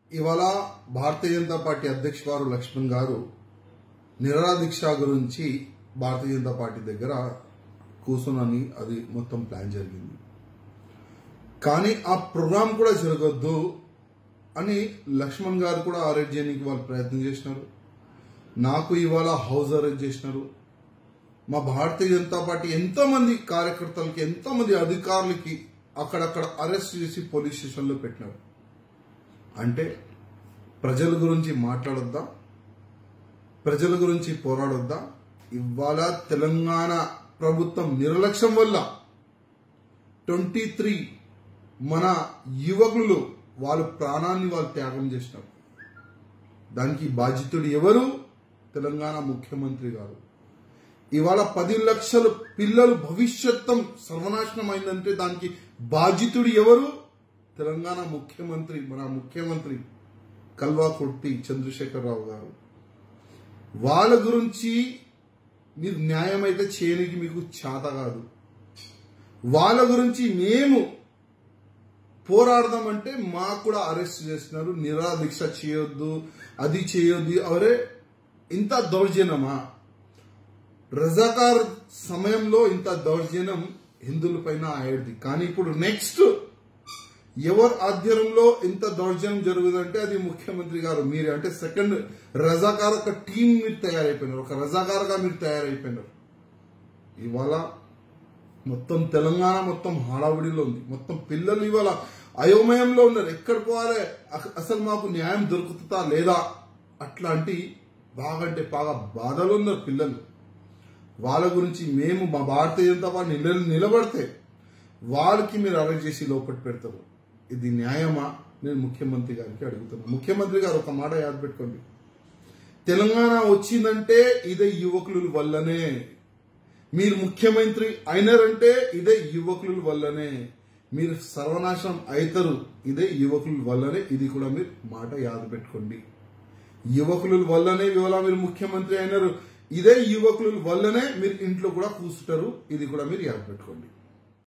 ఇవాళ భారతీయ జనతా పార్టీ అధ్యక్ష గారు లక్ష్మణ్ గారు నిరాదీక్ష గురించి భారతీయ జనతా పార్టీ దగ్గర కూర్చునని అది మొత్తం ప్లాన్ జరిగింది కానీ ఆ ప్రోగ్రాం కూడా జరగద్దు అని లక్ష్మణ్ గారు కూడా అరెస్ట్ చేయడానికి వాళ్ళు ప్రయత్నం చేసినారు నాకు ఇవాళ హౌస్ అరెస్ట్ చేసినారు మా భారతీయ జనతా పార్టీ ఎంతో మంది కార్యకర్తలకి ఎంతో మంది అధికారులకి అక్కడక్కడ అరెస్ట్ చేసి పోలీస్ స్టేషన్లో పెట్టినారు అంటే ప్రజల గురించి మాట్లాడొద్దా ప్రజల గురించి పోరాడొద్దా ఇవాళ తెలంగాణ ప్రభుత్వం నిర్లక్ష్యం వల్ల ట్వంటీ త్రీ మన యువకులు వాళ్ళ ప్రాణాన్ని వాళ్ళు త్యాగం చేసినారు దానికి బాధ్యతుడు ఎవరు తెలంగాణ ముఖ్యమంత్రి గారు ఇవాళ పది లక్షల పిల్లలు భవిష్యత్తం సర్వనాశనం అయిందంటే దానికి బాధ్యతుడు ఎవరు తెలంగాణ ముఖ్యమంత్రి మన ముఖ్యమంత్రి కల్వాకుర్తి చంద్రశేఖరరావు గారు వాళ్ళ గురించి మీరు న్యాయం అయితే చేయనికి మీకు చేత కాదు వాళ్ళ గురించి మేము పోరాడదామంటే మాకు కూడా అరెస్ట్ చేస్తున్నారు నిరాదీక్ష చేయొద్దు అది చేయొద్దు అవరే ఇంత దౌర్జన్యమా రజాకార్ సమయంలో ఇంత దౌర్జన్యం హిందువుల పైన అయ్యేది కానీ ఇప్పుడు నెక్స్ట్ ఎవరి ఆధ్వర్యంలో ఇంత దౌర్జన్యం జరుగుతుందంటే అది ముఖ్యమంత్రి గారు మీరే అంటే సెకండ్ రజాకార్ ఒక టీం మీరు తయారైపోయినారు ఒక రజాకార్గా మీరు తయారైపోయినారు ఇవాళ మొత్తం తెలంగాణ మొత్తం హడావుడిలో ఉంది మొత్తం పిల్లలు ఇవాళ అయోమయంలో ఉన్నారు ఎక్కడ పోవాలి అస- అసలు మాకు న్యాయం దొరుకుతుందా లేదా అట్లాంటి బాగంటే బాగా బాధలు ఉన్నారు పిల్లలు వాళ్ళ గురించి మేము మా భారతీయ జనతా పార్టీ నిల నిలబడితే వాళ్ళకి మీరు అరెస్ట్ చేసి లోపల పెడతారు ఇది న్యాయమా నేను ముఖ్యమంత్రి గారికి అడుగుతున్నాను ముఖ్యమంత్రి గారు ఒక మాట యాద పెట్టుకోండి తెలంగాణ వచ్చిందంటే ఇదే యువకుల వల్లనే మీరు ముఖ్యమంత్రి అయినారంటే ఇదే యువకుల వల్లనే మీరు సర్వనాశనం అవుతారు ఇదే యువకుల వల్లనే ఇది కూడా మీరు మాట యాద పెట్టుకోండి యువకుల వల్లనే ఇవాళ మీరు ముఖ్యమంత్రి అయినారు ఇదే యువకుల వల్లనే మీరు ఇంట్లో కూడా కూర్చుంటారు ఇది కూడా మీరు యాద పెట్టుకోండి